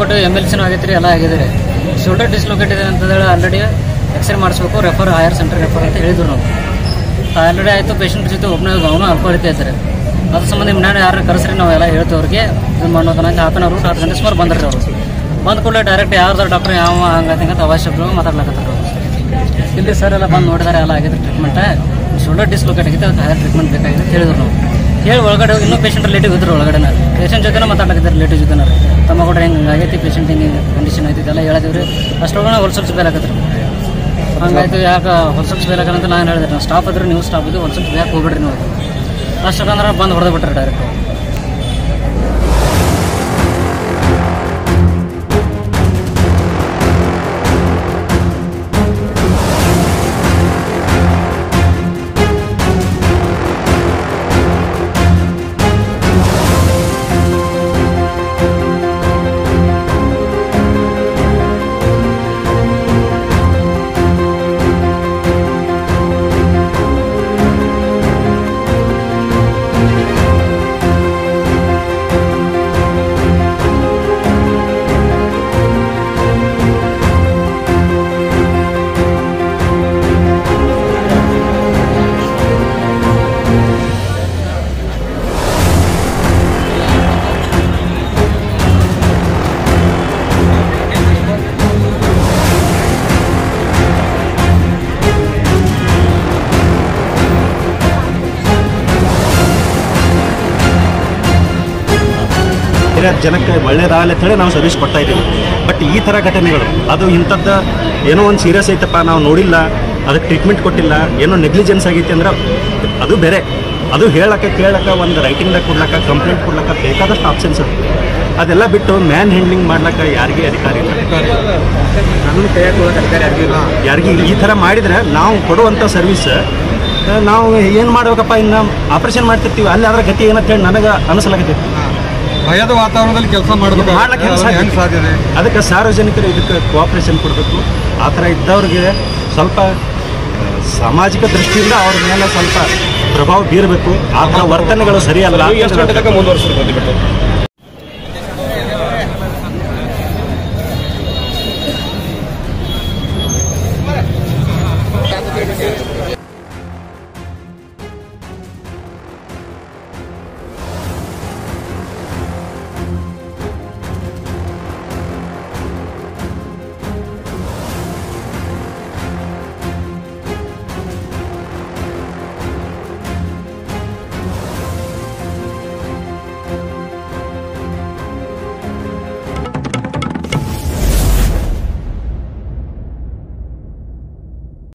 ಕೊಟ್ಟು M L ಸಿನೂ ಆಗೈತೆ ರೀ ಎಲ್ಲ ಆಗಿದೆ ರೀ ಶೋಲ್ಡರ್ ಡಿಸ್ಲೊಕೇಟ್ ಇದೆ ಅಂತಂದೇಳಿ ಆಲ್ರೆಡಿ ಎಕ್ಸ್ರೇ ಮಾಡಿಸ್ಬೇಕು ರೆಫರ್ ಹೈಯರ್ ಸೆಂಟರ್ ರೆಫರ್ ಅಂತ ಹೇಳಿದ್ರು ನಾವು ಆಲ್ರೆಡಿ ಆಯಿತು ಪೇಷಂಟ್ ಜೊತೆ ಒಬ್ಬನೇ ಅವನು ಅಲ್ಕೊಳಿತಾ ಇದ್ದಾರೆ ಅದ್ರ ಸಂಬಂಧ ನಿಮ್ಮ ನಾನು ಯಾರು ಕರೆಸ್ರಿ ನಾವೆಲ್ಲ ಹೇಳ್ತೀವಿ ಅವ್ರಿಗೆ ಇದು ಮಾಡೋ ತನಕ ಹಾಫ್ ಆನ್ ಅವರ್ ಹತ್ತು ಗಂಟೆ ಸುಮಾರು ಬಂದ್ರಿ ಅವರು ಬಂದ ಕೂಡಲೇ ಡೈರೆಕ್ಟ್ ಯಾವ್ದಾರು ಡಾಕ್ಟರ್ ಯಾವ ಹಂಗಂತ ಅವಶ್ಯಕರು ಮಾತಾಡ್ಲಕತ್ತಾರ ಅವ್ರು ಇಲ್ಲಿ ಸರ್ ಎಲ್ಲ ಬಂದು ನೋಡಿದಾರೆ ಎಲ್ಲ ಆಗಿದೆ ಟ್ರೀಟ್ಮೆಂಟ್ ಶೋಲ್ಡರ್ ಡಿಸ್ಲೊಕೇಟ್ ಆಗಿದೆ ಅದಕ್ಕೆ ಹೈಯರ್ ಟ್ರೀಟ್ಮೆಂಟ್ ಬೇಕಾಗಿದೆ ಅಂತ ಹೇಳಿದ್ರು ನಾವು ಹೇಳಿ ಒಳಗಡೆ ಹೋಗಿ ಇನ್ನೂ ಪೇಷಂಟ್ ರಿಲೇಟಿವ್ ಇದ್ರು ಒಳಗಡೆ ಪೇಷಂಟ್ ಜೊತೆ ಮಾತಾಡ್ಲಿದ್ದಾರೆ ರಿಲೇಟಿವ್ ಜೊತೆ ತಮ್ಮ ಕೂಡ ಹೆಂಗೆ ಆಗೈತಿ ಪೇಷಂಟ್ ಹಿಂಗೆ ಕಂಡೀಷನ್ ಐತಿ ಇದೆಲ್ಲ ಹೇಳಿದ್ವಿ ರೀ ಅಷ್ಟೊಳಗೆ ಹೊಲ್ಸಲ್ಸ್ ಬೇರೆ ಆಗತ್ತೆ ಹಂಗಾಯ್ತು ಯಾಕೆ ಹೊಲ್ಸಲ್ಸ್ ಬೇರೆ ಆಗಲ್ಲ ಅಂತ ನಾನು ಹೇಳಿದೆ ನಾವು ಸ್ಟಾಫ್ ಇದ್ರೆ ನೀವು ಸ್ಟಾಫ್ ಇದ್ದು ಹೊಲ್ಸಲ್ಸ್ ಯಾಕೆ ಹೋಗ್ಬಿಡ್ರಿ ನೀವು ಅಷ್ಟಕ್ಕಂದ್ರೆ ಬಂದು ಹೊಡೆದು ಬಿಟ್ರಿ ಡೈರೆಕ್ಟ್ ಬೇರೆ ಜನಕ್ಕೆ ಒಳ್ಳೇದಾಗಲಿ ಅಂತ ಹೇಳಿ ನಾವು ಸರ್ವಿಸ್ ಕೊಡ್ತಾ ಇದ್ದೀವಿ ಬಟ್ ಈ ಥರ ಘಟನೆಗಳು ಅದು ಇಂಥದ್ದು ಏನೋ ಒಂದು ಸೀರಿಯಸ್ ಐತಪ್ಪ ನಾವು ನೋಡಿಲ್ಲ ಅದಕ್ಕೆ ಟ್ರೀಟ್ಮೆಂಟ್ ಕೊಟ್ಟಿಲ್ಲ ಏನೋ ನೆಗ್ಲಿಜೆನ್ಸ್ ಆಗೈತೆ ಅಂದ್ರೆ ಅದು ಬೇರೆ ಅದು ಹೇಳಕ್ಕೆ ಕೇಳಕ್ಕೆ ಒಂದು ರೈಟಿಂಗ್ದಾಗ ಕೊಡ್ಲಕ್ಕ ಕಂಪ್ಲೇಂಟ್ ಕೊಡ್ಲಕ್ಕ ಬೇಕಾದಷ್ಟು ಆಪ್ಷನ್ಸ್ ಅದು ಅದೆಲ್ಲ ಬಿಟ್ಟು ಮ್ಯಾನ್ ಹ್ಯಾಂಡ್ಲಿಂಗ್ ಮಾಡ್ಲಕ್ಕ ಯಾರಿಗೆ ಅಧಿಕಾರ ಇಲ್ಲ ಕಾನೂನು ಕೈಯಾಗ ಅಧಿಕಾರಿ ಆಗಿಲ್ಲ ಯಾರಿಗೆ ಈ ಥರ ಮಾಡಿದ್ರೆ ನಾವು ಕೊಡುವಂಥ ಸರ್ವಿಸ್ ನಾವು ಏನು ಮಾಡ್ಬೇಕಪ್ಪ ಇನ್ನು ಆಪ್ರೇಷನ್ ಮಾಡ್ತಿರ್ತೀವಿ ಅಲ್ಲಿ ಅದರ ಗತಿ ಏನಂತ ಹೇಳಿ ನನಗೆ ಅನಿಸ್ಲಾಗತ್ತೆ ಭಯದ ವಾತಾವರಣದಲ್ಲಿ ಕೆಲಸ ಮಾಡಬೇಕು ಮಾಡ್ಲಿಕ್ಕೆ ಹೆಂಗ್ ಸಾಧ್ಯ? ಹೆಂಗ್ ಸಾಧ್ಯ ಇದೆ ಅದಕ್ಕೆ ಸಾರ್ವಜನಿಕರು ಇದಕ್ಕೆ ಕೋಆಪ್ರೇಷನ್ ಕೊಡಬೇಕು ಆ ಥರ ಇದ್ದವ್ರಿಗೆ ಸ್ವಲ್ಪ ಆ, ಸಾಮಾಜಿಕ ದೃಷ್ಟಿಯಿಂದ ಅವ್ರ ಮೇಲೆ ಸ್ವಲ್ಪ ಪ್ರಭಾವ ಬೀರಬೇಕು ಆ ಥರ ವರ್ತನೆಗಳು ಸರಿಯಲ್ಲ ಎಷ್ಟು ಗಂಟೆ ತನಕ ಮುಂದುವರಿಸಿದ್ರು ಪ್ರತಿಭಟನೆ